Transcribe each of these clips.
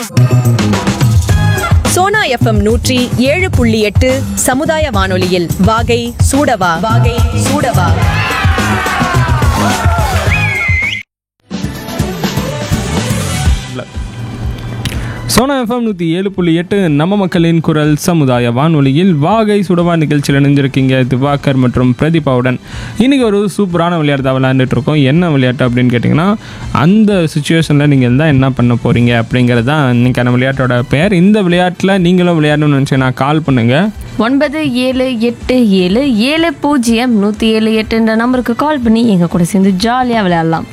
Sona FM நூற்றி ஏழு புள்ளி எட்டு சமுதாய வானொலியில் வாகை சூடவா வாகை சூடவா சோனா எஃப்எம் நூற்றி ஏழு புள்ளி எட்டு நம்ம மக்களின் குரல் சமுதாய வானொலியில் வாகை சுடவா நிகழ்ச்சியில் இணைஞ்சிருக்கீங்க திவாகர் மற்றும் பிரதீபாவுடன் இன்றைக்கி ஒரு சூப்பரான விளையாட்டு தான் விளையாண்டுட்டு இருக்கோம் என்ன விளையாட்டு அப்படின்னு கேட்டிங்கன்னா அந்த சுச்சுவேஷனில் நீங்கள் தான் என்ன பண்ண போகிறீங்க அப்படிங்கிறது தான் இன்றைக்கான விளையாட்டோட பெயர் இந்த விளையாட்டில் நீங்களும் விளையாடணும்னு நினச்சிங்கன்னா கால் பண்ணுங்கள் ஒன்பது ஏழு எட்டு ஏழு ஏழு பூஜ்ஜியம் நூற்றி ஏழு எட்டுன்ற நம்பருக்கு கால் பண்ணி எங்கள் கூட சேர்ந்து ஜாலியாக விளையாடலாம்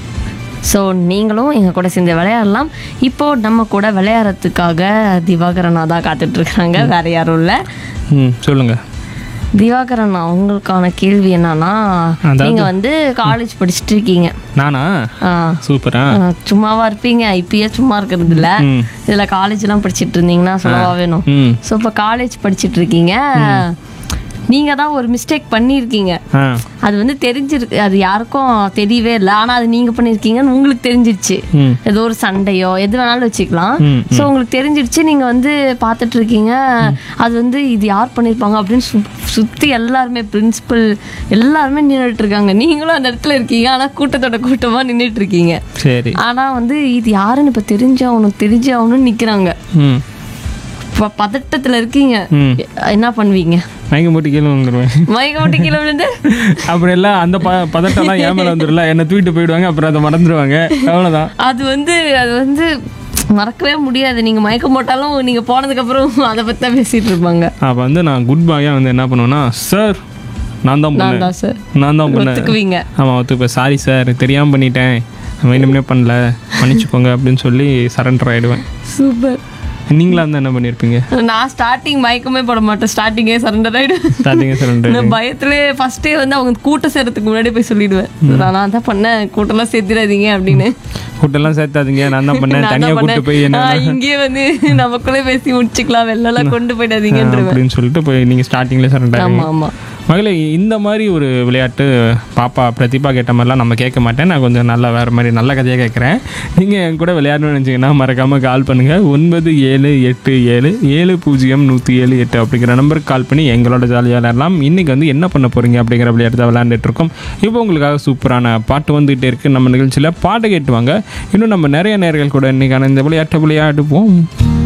ஸோ நீங்களும் எங்கள் கூட சேர்ந்து விளையாடலாம் இப்போது நம்ம கூட விளையாடுறதுக்காக திவாகரனா தான் காத்துட்ருக்காங்க வேற யாரும் இல்லை ம் சொல்லுங்கள் திவாகரன் அவங்களுக்கான கேள்வி என்னன்னா அதாவது- நீங்கள் வந்து காலேஜ் படிச்சுட்டு இருக்கீங்க நானா ஆ, சூப்பரா ஆ, சும்மாவா இருப்பீங்க இப்பயே சும்மா இருக்கிறது இல்ல ம். இதுல காலேஜ்லாம் படிச்சிட்டு இருந்தீங்கன்னா சொல்லவா வேணும் ம் ஸோ இப்போ காலேஜ் படிச்சிட்டு இருக்கீங்க நீங்க தான் ஒரு மிஸ்டேக் பண்ணியிருக்கீங்க ஆ அது வந்து தெரிஞ்சிருக்கு அது யாருக்கும் தெரியவே இல்லை ஆனா அது நீங்க பண்ணியிருக்கீங்கன்னு உங்களுக்கு தெரிஞ்சிருச்சு ம் ஏதோ ஒரு சண்டையோ எது வேணாலும் வச்சுக்கலாம் ம், ஸோ உங்களுக்கு தெரிஞ்சிருச்சு நீங்க வந்து பார்த்துட்டு இருக்கீங்க அது வந்து இது யார் பண்ணியிருப்பாங்க அப்படின்னு சு சுற்றி எல்லாருமே பிரின்சிபல் எல்லாருமே நின்றுட்டு இருக்காங்க நீங்களும் அந்த இடத்துல இருக்கீங்க ஆனா கூட்டத்தோட கூட்டமா நின்றுட்டு இருக்கீங்க சரி ஆனா வந்து இது யாருன்னு இப்ப தெரிஞ்சாகணும் தெரிஞ்சாகணும்னு நிக்கிறாங்க ம் இப்ப பதட்டத்துல இருக்கீங்க ம். என்ன பண்ணுவீங்க மயக்கம் போட்டு கீழே வந்துடுவேன் மயக்க போட்டு கீழே விழுந்து அப்புறம் எல்லாம் அந்த ப பதட்டம்லாம் ஏன் மேலே வந்துடல என்னை தூக்கிட்டு போயிடுவாங்க அப்புறம் அதை மறந்துடுவாங்க அவ்வளோதான் அது வந்து அது வந்து மறக்கவே முடியாது நீங்க மயக்கம் போட்டாலும் நீங்க போனதுக்கு அப்புறம் அதை பத்தி தான் பேசிட்டு இருப்பாங்க அப்போ வந்து நான் குட் பாயாக வந்து என்ன பண்ணுவேன்னா சார் நான் தான் நான் பண்ணேன் தான் சார் நான் தான் பண்ணேன் ஒத்துக்குவீங்க ஆமாம் ஒத்துப்பேன் சாரி சார் தெரியாமல் பண்ணிட்டேன் வேணும்னே பண்ணல மன்னிச்சுக்கோங்க அப்படின்னு சொல்லி சரண்டர் ஆகிடுவேன் சூப்பர் நீங்களா இருந்தால் என்ன பண்ணியிருப்பீங்க நான் ஸ்டார்டிங் மயக்கமே போட மாட்டேன் ஸ்டார்டிங்கே சரண்டர் ஆயிடும் ஸ்டார்டிங்கே சரண்டர் நான் பயத்திலே ஃபர்ஸ்டே வந்து அவங்க கூட்டம் சேர்றதுக்கு முன்னாடி போய் சொல்லிடுவேன் நான் தான் பண்ணேன் கூட்டம்லாம் சேர்த்துடாதீங்க அப்படின்னு கூட்டெல்லாம் சேர்த்தாதீங்க நான் தான் பண்ணேன் நான் தனியாக தான் கூப்பிட்டு போய் பண்ணேன். என்ன ஆ, இங்கேயே வந்து நமக்குள்ளே பேசி முடிச்சுக்கலாம் வெளிலலாம் கொண்டு போயிடாதீங்கன்றவன் அப்படின்னு சொல்லிட்டு போய் நீங்கள் ஸ்டார்டிங்கில் சரண்டர் ஆமா ஆமா மகளே இந்த மாதிரி ஒரு விளையாட்டு பாப்பா பிரதிபா கேட்ட மாதிரிலாம் நம்ம கேட்க மாட்டேன் நான் கொஞ்சம் நல்லா வேறு மாதிரி நல்ல கதையாக கேட்குறேன் நீங்கள் என் கூட விளையாடணும்னு நினச்சிங்கன்னா மறக்காமல் கால் பண்ணுங்கள் ஒன்பது ஏழு எட்டு ஏழு ஏழு பூஜ்ஜியம் நூற்றி ஏழு எட்டு அப்படிங்கிற நம்பருக்கு கால் பண்ணி எங்களோட ஜாலியாக விளையாடலாம் இன்றைக்கி வந்து என்ன பண்ண போகிறீங்க அப்படிங்கிற விளையாட்டு தான் விளையாண்டுட்டு இருக்கோம் இப்போ உங்களுக்காக சூப்பரான பாட்டு வந்துகிட்டே இருக்குது நம்ம நிகழ்ச்சியில் பாட்டு கேட்டுவாங்க இன்னும் நம்ம நிறைய நேர்கள் கூட இன்றைக்கான இந்த விளையாட்டை விளையாடுவோம்